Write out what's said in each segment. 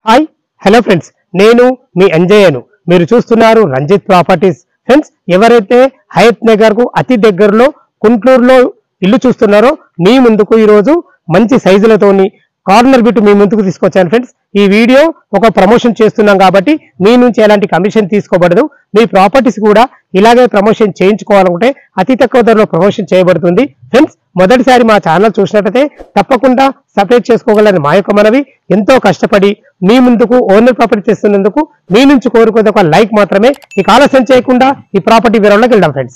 hi hello friends నేను మీ అంజయ్యను మీరు చూస్తున్నారు రంజిత్ ప్రాపర్టీస్ ఫ్రెండ్స్ ఎవరైతే హయత్ నగర్ కు అతి దగ్గరలో కుంట్లూరులో ఇల్లు చూస్తున్నారో మీ ముందుకు ఈరోజు మంచి సైజులతోని కార్నర్ బిట్ మీ ముందుకు తీసుకొచ్చాను ఫ్రెండ్స్ ఈ వీడియో ఒక ప్రమోషన్ చేస్తున్నాం కాబట్టి మీ నుంచి ఎలాంటి కమిషన్ తీసుకోబడదు మీ ప్రాపర్టీస్ కూడా ఇలాగే ప్రమోషన్ చేయించుకోవాలనుకుంటే అతి తక్కువ ధరలో ప్రమోషన్ చేయబడుతుంది ఫ్రెండ్స్ మొదటిసారి మా ఛానల్ చూసినట్లయితే తప్పకుండా సపరేట్ చేసుకోగలని మా యొక్క మనవి ఎంతో కష్టపడి మీ ముందుకు ఓనర్ ప్రాపర్టీ తెస్తున్నందుకు మీ నుంచి కోరుకునే ఒక లైక్ మాత్రమే ఈ ఆలస్యం చేయకుండా ఈ ప్రాపర్టీ వివరాల్లోకి వెళ్దాం ఫ్రెండ్స్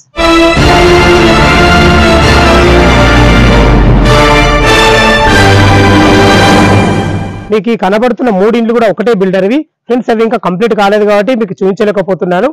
మీకు ఈ కనబడుతున్న మూడు ఇండ్లు కూడా ఒకటే బిల్డర్ ఇవి ఫ్రెండ్స్ అవి ఇంకా కంప్లీట్ కాలేదు కాబట్టి మీకు చూపించలేకపోతున్నాను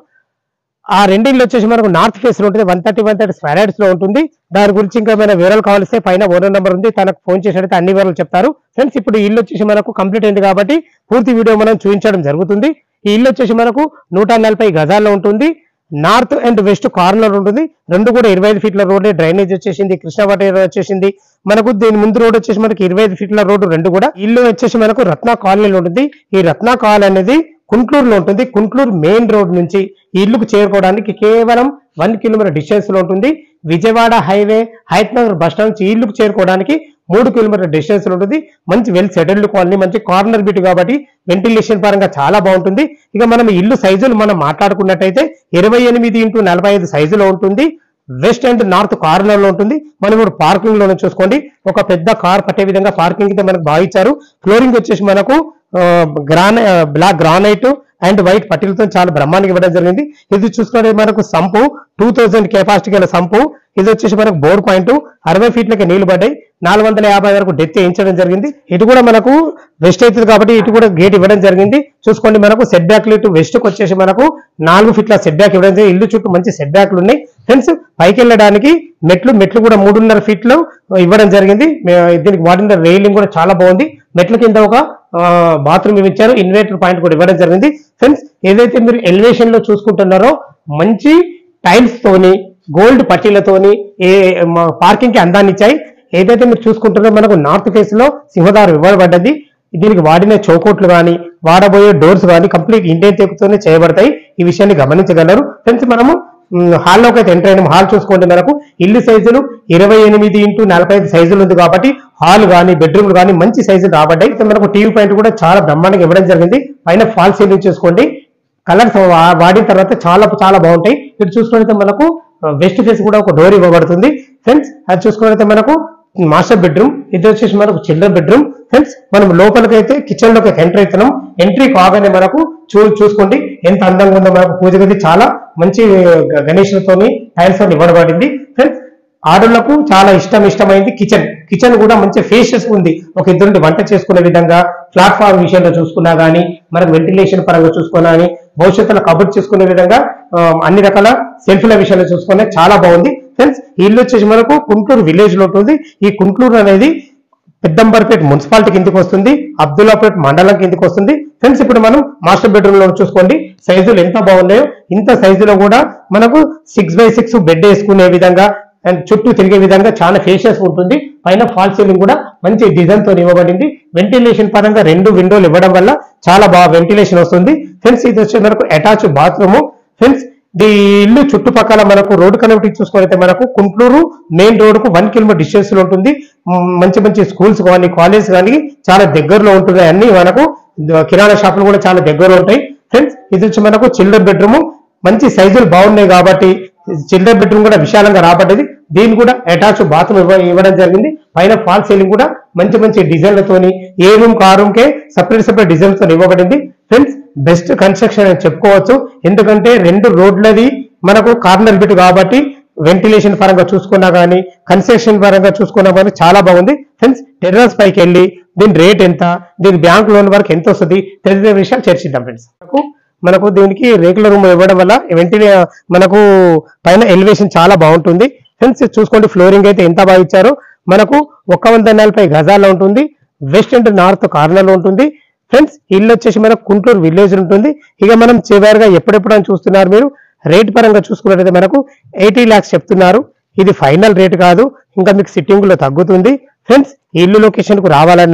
ఆ రెండు ఇల్లు వచ్చేసి మనకు నార్త్ ఫేస్ లో ఉంటుంది one thirty one thirty square లో ఉంటుంది దాని గురించి ఇంకా ఏమైనా వివరాలు కావాల్స్తే పైన ఓనర్ నెంబర్ ఉంది తనకు ఫోన్ చేసినట్టు అన్ని వివరాలు చెప్తారు ఫ్రెండ్స్ ఇప్పుడు ఈ ఇల్లు వచ్చేసి మనకు కంప్లీట్ అయింది కాబట్టి పూర్తి వీడియో మనం చూపించడం జరుగుతుంది ఈ ఇల్లు వచ్చేసి మనకు నూట నలభై గజాల్లో ఉంటుంది నార్త్ అండ్ వెస్ట్ కార్నర్ ఉంటుంది రెండు కూడా ఇరవై ఐదు ఫీట్ల రోడ్ డ్రైనేజ్ వచ్చేసింది కృష్ణావటి వచ్చేసింది మనకు దీని ముందు రోడ్ వచ్చేసి మనకి ఇరవై ఐదు ఫీట్ల రోడ్డు రెండు కూడా ఇల్లు వచ్చేసి మనకు రత్న కాలనీలో ఉంటుంది ఈ రత్న కాలనీ అనేది కుంట్లూరులో ఉంటుంది కుంట్లూరు మెయిన్ రోడ్ నుంచి ఈ ఇల్లుకు చేరుకోవడానికి కేవలం వన్ కిలోమీటర్ డిస్టెన్స్ లో ఉంటుంది Vijayawada highway Hayathnagar bus stand నుంచి ఈ ఇల్లుకు చేరుకోవడానికి మూడు కిలోమీటర్ డిస్టెన్స్ లో ఉంటుంది మంచి వెల్ సెటిల్డ్ కాలనీ మంచి కార్నర్ బిట్ కాబట్టి వెంటిలేషన్ పరంగా చాలా బాగుంటుంది ఇక మనం ఇల్లు సైజులు మనం మాట్లాడుకున్నట్టయితే ఇరవై ఎనిమిది ఇంటూ నలభై ఐదు సైజులో ఉంటుంది వెస్ట్ అండ్ నార్త్ కార్నర్ లో ఉంటుంది మనం ఇప్పుడు పార్కింగ్ లోనే చూసుకోండి ఒక పెద్ద కార్ పట్టే విధంగా పార్కింగ్ అయితే మనకు బాగా ఇచ్చారు ఫ్లోరింగ్ వచ్చేసి మనకు granite black granite and white పట్టీలతో చాలా బ్రహ్మాండంగా ఇవ్వడం జరిగింది ఇది చూసుకుంటే మనకు సంపు టూ థౌజండ్ కెపాసిటీ గల సంపు ఇది వచ్చేసి మనకు బోర్ పాయింట్ అరవై ఫీట్లకి నీళ్లు పడ్డాయి నాలుగు వందల యాభై వరకు డెత్ వేయించడం జరిగింది ఇటు కూడా మనకు వెస్ట్ అవుతుంది కాబట్టి ఇటు కూడా గేట్ ఇవ్వడం జరిగింది చూసుకోండి మనకు సెట్ బ్యాక్ ఇటు వెస్ట్ కి వచ్చేసి మనకు నాలుగు ఫీట్ల సెట్ బ్యాక్ ఇవ్వడం జరిగింది ఇల్లు చుట్టూ మంచి సెట్ బ్యాక్లు ఉన్నాయి ఫ్రెండ్స్ పైకి వెళ్ళడానికి మెట్లు మెట్లు కూడా మూడున్నర ఫీట్లు ఇవ్వడం జరిగింది మే- దీనికి వాడిన రైలింగ్ కూడా చాలా బాగుంది మెట్ల కింద ఒక బాత్రూమ్ ఇచ్చారు ఇన్వర్టర్ పాయింట్ కూడా ఇవ్వడం జరిగింది ఫ్రెండ్స్ ఏదైతే మీరు ఎలివేషన్ లో చూసుకుంటున్నారో మంచి టైల్స్ తోని గోల్డ్ పట్టీలతోని ఏ పార్కింగ్ కి అందాన్ని ఇచ్చాయి ఏదైతే మీరు చూసుకుంటున్నారో మనకు నార్త్ ఫేస్ లో సింహదారం ఇవ్వబడ్డది దీనికి వాడిన చౌకోట్లు కానీ వాడబోయే డోర్స్ కానీ కంప్లీట్ ఇండియన్ తోనే చేయబడతాయి ఈ విషయాన్ని గమనించగలరు ఫ్రెండ్స్ మనము మ్, హాల్లోకి అయితే ఎంటర్ అయిన హాల్ చూసుకోండి మనకు ఇల్లు సైజులు ఇరవై ఎనిమిది ఇంటూ నలభై ఐదు సైజులు ఉంది కాబట్టి హాల్ కానీ బెడ్రూమ్లు కానీ మంచి సైజులు రాబడ్డాయి అయితే మనకు టీవీ పాయింట్ కూడా చాలా బ్రహ్మాండంగా ఇవ్వడం జరిగింది పైన ఫాల్ సీలింగ్ చూసుకోండి కలర్స్ వాడిన తర్వాత చాలా చాలా బాగుంటాయి ఇటు చూసుకుంటే మనకు వెస్ట్ ఫేస్ కూడా ఒక డోర్ ఇవ్వబడుతుంది ఫ్రెండ్స్ అది చూసుకుంటే మనకు మాస్టర్ బెడ్రూమ్ ఇది వచ్చేసి మనకు చిల్డ్రన్ బెడ్రూమ్ ఫ్రెండ్స్ మనం లోపలికి అయితే కిచెన్ లోకి ఎంటర్ అవుతున్నాం ఎంట్రీ కాగానే మనకు చూ చూసుకోండి ఎంత అందంగా ఉందో మనకు పూజ గది చాలా మంచి గ- గణేషులతోని టైల్స్ తో ఇవ్వబడింది ఫ్రెండ్స్ ఆడోళ్లకు చాలా ఇష్టం ఇష్టమైంది కిచెన్ కిచెన్ కూడా మంచి ఫేషియస్ ఉంది ఒక ఇద్దరు వంట చేసుకునే విధంగా ప్లాట్ఫామ్ విషయంలో చూసుకున్నా గానీ మనకు వెంటిలేషన్ పరంగా చూసుకున్నా గానీ భవిష్యత్తులో కబుర్ చేసుకునే విధంగా ఆ, అన్ని రకాల సెల్ఫ్ల విషయంలో చూసుకునే చాలా బాగుంది ఫ్రెండ్స్ ఈ ఇల్లు వచ్చేసి మనకు కుంటూరు విలేజ్ లో ఉంటుంది ఈ కుంటూరు అనేది పెద్దంబర్పేట మున్సిపాలిటీ కిందకి వస్తుంది అబ్దుల్లాపేట మండలం కిందకి వస్తుంది ఫ్రెండ్స్ ఇప్పుడు మనం మాస్టర్ బెడ్రూమ్ లో చూసుకోండి సైజులు ఎంత బాగున్నాయో ఇంత సైజులో కూడా మనకు సిక్స్ బై సిక్స్ బెడ్ వేసుకునే విధంగా అండ్ చుట్టూ తిరిగే విధంగా చాలా ఫేషియస్ ఉంటుంది పైన ఫాల్ సీలింగ్ కూడా మంచి డిజైన్ తో ఇవ్వబడింది వెంటిలేషన్ పరంగా రెండు విండోలు ఇవ్వడం వల్ల చాలా బాగా వెంటిలేషన్ వస్తుంది ఫ్రెండ్స్ ఇది వచ్చి మనకు అటాచ్ బాత్రూమ్ ఫ్రెండ్స్ ఈ ఇల్లు చుట్టుపక్కల మనకు రోడ్డు కనెక్టివిటీ చూసుకుంటే మనకు కుంట్లూరు మెయిన్ రోడ్ కు వన్ కిలోమీటర్ డిస్టెన్స్ లో ఉంటుంది మ్, మంచి మంచి స్కూల్స్ కానీ కాలేజ్ కానీ చాలా దగ్గరలో ఉంటున్నాయి అన్ని మనకు ద- కిరాణా షాపులు కూడా చాలా దగ్గరలో ఉంటాయి ఫ్రెండ్స్ ఇది వచ్చి మనకు చిల్డ్రన్ బెడ్రూమ్ మంచి సైజులు బాగున్నాయి కాబట్టి చిల్డ్రన్ బెడ్రూమ్ కూడా విశాలంగా రాబడ్డది దీన్ని కూడా అటాచ్ బాత్రూమ్ ఇవ్వ ఇవ్వడం జరిగింది పైన ఫాల్ సీలింగ్ కూడా మంచి మంచి డిజైన్లతోని ఏ రూమ్ కా రూమ్ కే సపరేట్ సపరేట్ డిజైన్స్ తో ఇవ్వబడింది ఫ్రెండ్స్ బెస్ట్ కన్స్ట్రక్షన్ అని చెప్పుకోవచ్చు ఎందుకంటే రెండు రోడ్లది మనకు కార్నర్ బిట్ కాబట్టి వెంటిలేషన్ పరంగా చూసుకున్నా గానీ కన్స్ట్రక్షన్ పరంగా చూసుకున్నా కానీ చాలా బాగుంది ఫ్రెండ్స్ టెర్రస్ పైకి వెళ్ళి దీని రేట్ ఎంత దీని బ్యాంక్ లోన్ వరకు ఎంత వస్తుంది తదితర విషయాలు చర్చిద్దాం ఫ్రెండ్స్ మనకు మనకు దీనికి రేకుల రూమ్ ఇవ్వడం వల్ల వెంటనే మనకు పైన ఎలివేషన్ చాలా బాగుంటుంది ఫ్రెండ్స్ చూసుకోండి ఫ్లోరింగ్ అయితే ఎంత బాగా ఇచ్చారో మనకు ఒక వంద నలభై గజాల్లో ఉంటుంది వెస్ట్ అండ్ నార్త్ కార్నర్ లో ఉంటుంది ఫ్రెండ్స్ ఇల్లు వచ్చేసి మనకు కుంటూరు విలేజ్ ఉంటుంది ఇక మనం చివరిగా ఎప్పుడెప్పుడు అని చూస్తున్నారు మీరు రేట్ పరంగా చూసుకున్నట్టయితే మనకు ఎయిటీ ల్యాక్స్ చెప్తున్నారు ఇది ఫైనల్ రేట్ కాదు ఇంకా మీకు సిట్టింగ్ లో తగ్గుతుంది ఫ్రెండ్స్ ఈ ఇల్లు లొకేషన్ కు రావాలన్నా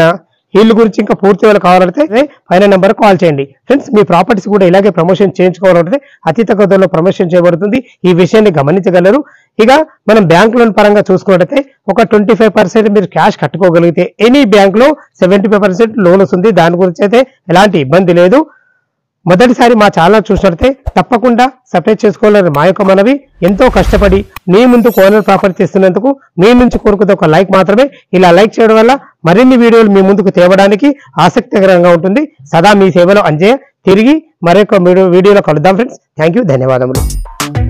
వీళ్ళ గురించి ఇంకా పూర్తి వివరాలు కావాలంటే పైన నెంబర్ కాల్ చేయండి ఫ్రెండ్స్ మీ ప్రాపర్టీస్ కూడా ఇలాగే ప్రమోషన్ చేయించుకోవాలంటే అతి తక్కువ ధరలో ప్రమోషన్ చేయబడుతుంది ఈ విషయాన్ని గమనించగలరు ఇక మనం బ్యాంక్ లోన్ పరంగా చూసుకున్నట్టయితే ఒక ట్వంటీ ఫైవ్ పర్సెంట్ మీరు క్యాష్ కట్టుకోగలిగితే ఎనీ బ్యాంక్ లో సెవెంటీ ఫైవ్ పర్సెంట్ లోన్ వస్తుంది దాని గురించి అయితే ఎలాంటి ఇబ్బంది లేదు మొదటిసారి మా ఛానల్ చూసినట్లయితే తప్పకుండా సబ్స్క్రైబ్ చేసుకోవాలని మా యొక్క మనవి ఎంతో కష్టపడి మీ ముందు కోనర్ ప్రాపర్టీ చేస్తున్నందుకు మీ నుంచి కోరుకునే ఒక లైక్ మాత్రమే ఇలా లైక్ చేయడం వల్ల మరిన్ని వీడియోలు మీ ముందుకు తేవడానికి ఆసక్తికరంగా ఉంటుంది సదా మీ సేవలో అంజయ్య తిరిగి మరొక వీడియో- వీడియోలో కలుద్దాం ఫ్రెండ్స్ థ్యాంక్ యూ ధన్యవాదములు